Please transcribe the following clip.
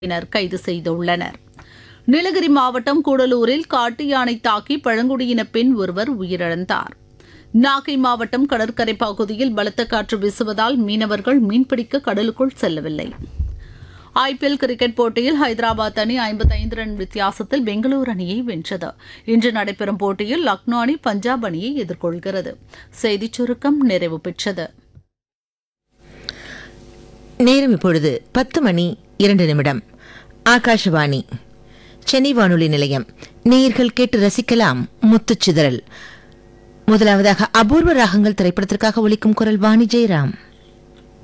யினர் கைது செய்துள்ளனர் நீலகிரி மாவட்டம் கூடலூரில் காட்டு யானை தாக்கி பழங்குடியின பெண் ஒருவர் உயிரிழந்தார் நாகை மாவட்டம் கடற்கரை பகுதியில் பலத்த காற்று வீசுவதால் மீனவர்கள் மீன்பிடிக்க கடலுக்குள் செல்லவில்லை ஐபிஎல் கிரிக்கெட் போட்டியில் ஹைதராபாத் அணி ஐம்பத்தைந்து ரன் வித்தியாசத்தில் பெங்களூரு அணியை வென்றது இன்று நடைபெறும் போட்டியில் லக்னோ அணி பஞ்சாப் அணியை எதிர்கொள்கிறது செய்திச் சுருக்கம் நிறைவு பெற்றது நேரம் இப்பொழுது பத்து மணி இரண்டு நிமிடம் ஆகாஷவாணி சென்னை வானொலி நிலையம் நேயர்கள் கேட்டு ரசிக்கலாம் முத்துச்சிதறல் முதலாவதாக அபூர்வ ராகங்கள் திரைப்படத்திற்காக ஒலிக்கும் குரல் வாணி ஜெயராம்